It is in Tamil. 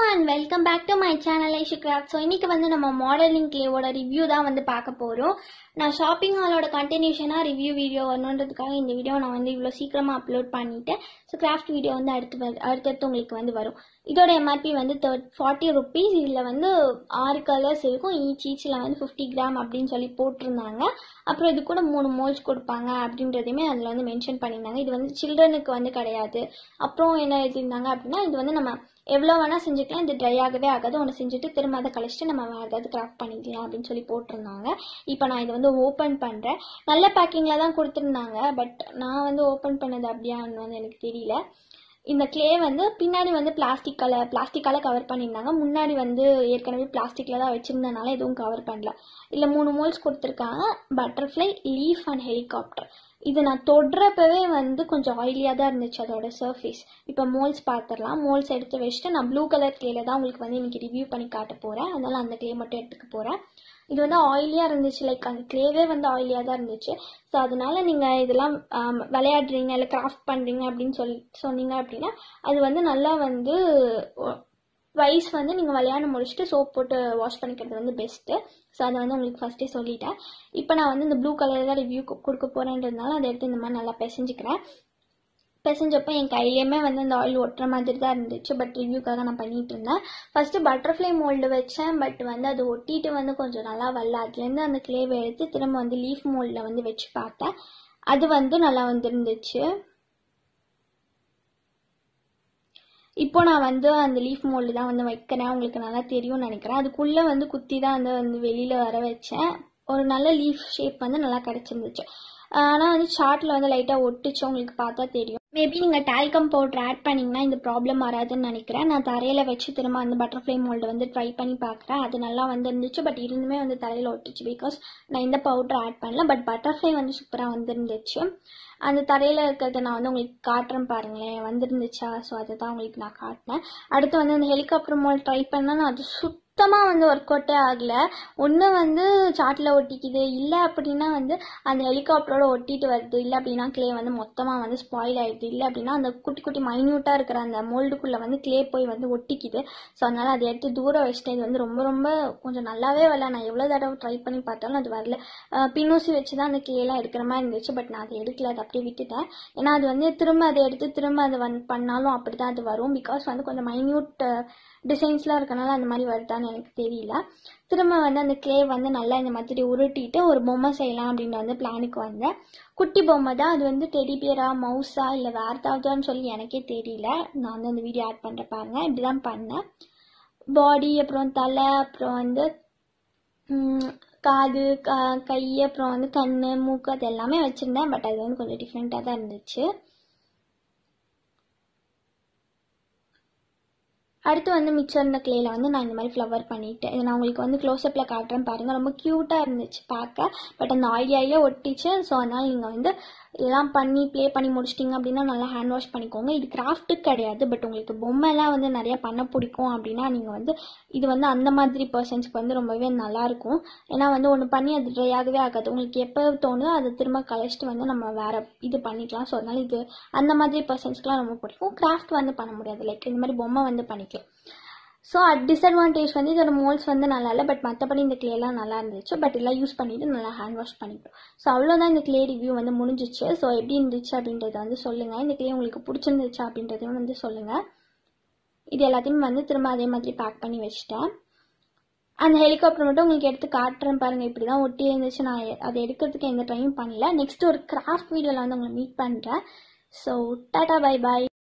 and welcome back to my channel Aishu craft so இன்னைக்கு வந்து நம்ம மாடலிங் கிளேவோட ரிவ்யூ தான் வந்து பார்க்க போகிறோம் நான் ஷாப்பிங் ஹாலோட கண்டினியூஷனாக ரிவ்யூ வீடியோ வரணுன்றதுக்காக இந்த வீடியோ நான் வந்து இவ்வளோ சீக்கிரமாக அப்லோட் பண்ணிட்டேன் ஸோ கிராஃப்ட் வீடியோ வந்து அடுத்து வரு- அடுத்தடுத்து உங்களுக்கு வந்து வரும் இதோட எம்ஆர்பி வந்து தேர்ட் ஃபார்ட்டி ருபீஸ் இதில் வந்து ஆறு கலர்ஸ் இருக்கும் ஈச் ஈச்சில் வந்து ஃபிஃப்டி கிராம் அப்படின்னு சொல்லி போட்டிருந்தாங்க அப்புறம் இது கூட மூணு மோல்ஸ் கொடுப்பாங்க அப்படின்றதையுமே அதில் வந்து மென்ஷன் பண்ணியிருந்தாங்க இது வந்து சில்ட்ரனுக்கு வந்து கிடையாது அப்புறம் என்ன எழுதியிருந்தாங்க அப்படின்னா இது வந்து நம்ம எவ்வளோ வேணால் செஞ்சுக்கலாம் இது ட்ரை ஆகவே ஆகாது ஒன்று செஞ்சுட்டு திரும்ப அதை கழிச்சிட்டு நம்ம வேறு ஏதாவது கிராஃப்ட் பண்ணிக்கலாம் அப்படின்னு சொல்லி போட்டிருந்தாங்க இப்போ நான் இதை வந்து ஓப்பன் பண்ணுறேன் நல்ல பேக்கிங்கில் தான் கொடுத்துருந்தாங்க பட் நான் வந்து ஓப்பன் பண்ணது அப்படியான்னு வந்து எனக்கு தெரியல இந்த க்ளே வந்து பின்னாடி வந்து பிளாஸ்டிக்கால பிளாஸ்டிக்கால கவர் பண்ணியிருந்தாங்க முன்னாடி வந்து ஏற்கனவே பிளாஸ்டிக்கில் தான் வச்சுருந்தனால எதுவும் கவர் பண்ணல இல்லை மூணு மோல்ஸ் கொடுத்துருக்காங்க பட்டர்ஃப்ளை லீஃப் அண்ட் ஹெலிகாப்டர் இது நான் தொடுறப்பவே வந்து கொஞ்சம் ஆயிலியாக தான் இருந்துச்சு அதோட சர்ஃபேஸ் இப்போ மோல்ஸ் பார்த்துடலாம் மோல்ஸ் எடுத்து வச்சுட்டு நான் ப்ளூ கலர் க்ளேல தான் உங்களுக்கு வந்து இன்னைக்கு ரிவ்யூ பண்ணி காட்ட போகிறேன் அதனால அந்த க்ளே மட்டும் எடுத்துக்க போகிறேன் இது வந்து ஆயிலியாக இருந்துச்சு லைக் அந்த க்ளேவே வந்து ஆயிலியாக தான் இருந்துச்சு ஸோ அதனால நீங்கள் இதெல்லாம் ஆம், விளையாடுறீங்க இல்லை கிராஃப்ட் பண்ணுறீங்க அப்படின்னு சொல்லி சொன்னீங்க அப்படின்னா அது வந்து நல்லா வந்து வைஸ் வந்து நீங்கள் விளையாட முடிச்சுட்டு சோப் போட்டு வாஷ் பண்ணிக்கிறது வந்து பெஸ்ட்டு ஸோ அதை வந்து உங்களுக்கு ஃபஸ்ட்டே சொல்லிட்டேன் இப்போ நான் வந்து இந்த ப்ளூ கலர் தான் ரிவ்யூ கொடுக்க போகிறேன்றதுனால அதை எடுத்து இந்த மாதிரி நல்லா பிசைஞ்சிக்கிறேன் பிசைஞ்சப்போ என் கையிலையுமே வந்து அந்த ஆயில் ஒட்டுற மாதிரி தான் இருந்துச்சு பட் ரிவ்யூக்காக நான் பண்ணிட்டு இருந்தேன் ஃபர்ஸ்ட் பட்டர்ஃப்ளை மோல்டு வச்சேன் பட் வந்து அது ஒட்டிட்டு வந்து கொஞ்சம் நல்லா வரல அதுலேருந்து அந்த கிளேவை எடுத்து திரும்ப வந்து லீஃப் மோல்டில் வந்து வச்சு பார்த்தேன் அது வந்து நல்லா வந்துருந்துச்சு இப்போ நான் வந்து அந்த லீஃப் மோல்டு தான் வந்து வைக்கிறேன் உங்களுக்கு நல்லா தெரியும்னு நினைக்கிறேன் அதுக்குள்ளே வந்து குத்தி தான் வந்து வந்து வெளியில் வர வச்சேன் ஒரு நல்ல லீஃப் ஷேப் வந்து நல்லா கிடச்சிருந்துச்சு ஆனால் வந்து சார்ட்டில் வந்து லைட்டாக ஒட்டுச்சு உங்களுக்கு பார்த்தா தெரியும் மேபி நீங்கள் டால்கம் பவுடர் ஆட் பண்ணிங்கன்னா இந்த ப்ராப்ளம் வராதுன்னு நினைக்கிறேன் நான் தரையில் வச்சு திரும்ப அந்த பட்டர்ஃப்ளை மோல்டு வந்து ட்ரை பண்ணி பார்க்குறேன் அது நல்லா வந்து இருந்துச்சு பட் இருந்துமே வந்து தரையில் ஒட்டுச்சு பிகாஸ் நான் இந்த பவுடர் ஆட் பண்ணல பட் பட்டர்ஃப்ளை வந்து சூப்பராக வந்துருந்துச்சு அந்த தரையில் இருக்கிறத நான் வந்து உங்களுக்கு காட்டுறேன் பாருங்களேன் வந்துருந்துச்சா ஸோ அதை தான் உங்களுக்கு நான் காட்டினேன் அடுத்து வந்து அந்த ஹெலிகாப்டர் மோல் ட்ரை பண்ணால் நான் அது சுத்தமாக வந்து ஒர்க் அவுட்டே ஆகலை ஒன்று வந்து சாட்டில் ஒட்டிக்குது இல்லை அப்படின்னா வந்து அந்த ஹெலிகாப்டரோட ஒட்டிட்டு வருது இல்லை அப்படின்னா க்ளே வந்து மொத்தமாக வந்து ஸ்பாயில் ஆயிடுது இல்லை அப்படின்னா அந்த குட்டி குட்டி மைன்யூட்டாக இருக்கிற அந்த மோல்டுக்குள்ளே வந்து க்ளே போய் வந்து ஒட்டிக்குது ஸோ அதனால் அதை எடுத்து தூரம் வச்சுட்டேன் இது வந்து ரொம்ப ரொம்ப கொஞ்சம் நல்லாவே வரல நான் எவ்வளோ தடவை ட்ரை பண்ணி பார்த்தாலும் அது வரல அஹ் பின்னூசி வச்சு தான் அந்த க்ளேலாம் எடுக்கிற மாதிரி இருந்துச்சு பட் நான் அதை எடுக்கல அதை அப்படியே விட்டுட்டேன் ஏன்னா அது வந்து திரும்ப அதை எடுத்து திரும்ப அதை வந்து பண்ணாலும் அப்படி தான் அது வரும் பிகாஸ் வந்து கொஞ்சம் மைன்யூட் டிசைன்ஸ்லாம் இருக்கனால அந்த மாதிரி வருதான்னு எனக்கு தெரியல திரும்ப வந்து அந்த க்ளே வந்து நல்லா இந்த மாதிரி உருட்டிட்டு ஒரு பொம்மை செய்யலாம் அப்படின்னு வந்து பிளானுக்கு வந்தேன் குட்டி பொம்மை தான் அது வந்து டெடி பியரா மவுஸா இல்லை வேறு ஏதாவதுன்னு சொல்லி எனக்கே தெரியல நான் வந்து அந்த வீடியோ ஆட் பண்ணுற பாருங்க இப்படி தான் பண்ணேன் பாடி அப்புறம் தலை அப்புறம் வந்து ம், காது க- கை அப்புறம் வந்து கண் மூக்கு அது எல்லாமே வச்சுருந்தேன் பட் அது வந்து கொஞ்சம் டிஃப்ரெண்ட்டாக தான் இருந்துச்சு அடுத்து வந்து மிச்சம் இருந்த கிளேல வந்து நான் இந்த மாதிரி ஃப்ளவர் பண்ணிட்டேன் இதை நான் உங்களுக்கு வந்து க்ளோஸ்அப்பில் காட்டுறேன் பாருங்கள் ரொம்ப க்யூட்டாக இருந்துச்சு பார்க்க பட் அந்த ஆயில் ஆயிலே ஒட்டிச்சு ஸோ அதனால் நீங்கள் வந்து இதெல்லாம் பண்ணி ப்ளே பண்ணி முடிச்சிட்டிங்க அப்படின்னா நல்லா ஹேண்ட் வாஷ் பண்ணிக்கோங்க இது கிராஃப்ட்டுக்கு கிடையாது பட் உங்களுக்கு பொம்மைலாம் வந்து நிறைய பண்ண பிடிக்கும் அப்படின்னா நீங்கள் வந்து இது வந்து அந்த மாதிரி பர்சன்ஸ்க்கு வந்து ரொம்பவே நல்லாயிருக்கும் ஏன்னா வந்து ஒன்று பண்ணி அது ட்ரை ஆகவே ஆகாது உங்களுக்கு எப்போ தோணுதோ அதை திரும்ப கழிச்சிட்டு வந்து நம்ம வேறு இது பண்ணிக்கலாம் ஸோ அதனால் இது அந்த மாதிரி பர்சன்ஸ்க்குலாம் ரொம்ப பிடிக்கும் கிராஃப்ட் வந்து பண்ண முடியாது லைக் இந்த மாதிரி பொம்மை வந்து பண்ணிக்கலாம் ஸோ டிஸ்அட்வான்டேஜ் வந்து இதோட மோல்ஸ் வந்து நல்லா இல்லை பட் மற்றபடி இந்த க்ளேலாம் நல்லா இருந்துச்சு பட் எல்லாம் யூஸ் பண்ணிவிட்டு நல்லா ஹேண்ட் வாஷ் பண்ணிட்டோம் ஸோ அவ்வளோதான் இந்த க்ளே ரிவ்யூ வந்து முடிஞ்சிச்சு ஸோ எப்படி இருந்துச்சு அப்படின்றத வந்து சொல்லுங்கள் இந்த க்ளே உங்களுக்கு பிடிச்சிருந்துச்சா அப்படின்றதையும் வந்து சொல்லுங்கள் இது எல்லாத்தையும் வந்து திரும்ப அதே மாதிரி பேக் பண்ணி வச்சிட்டேன் அந்த ஹெலிகாப்டர் மட்டும் உங்களுக்கு எடுத்து காட்டுறேன் பாருங்கள் இப்படி தான் ஒட்டி இருந்துச்சு நான் எ- அதை எடுக்கிறதுக்கு எந்த ட்ரையும் பண்ணல நெக்ஸ்ட் ஒரு கிராஃப்ட் வீடியோவில் வந்து உங்களை மீட் பண்ணுறேன் ஸோ டாடா பை பாய்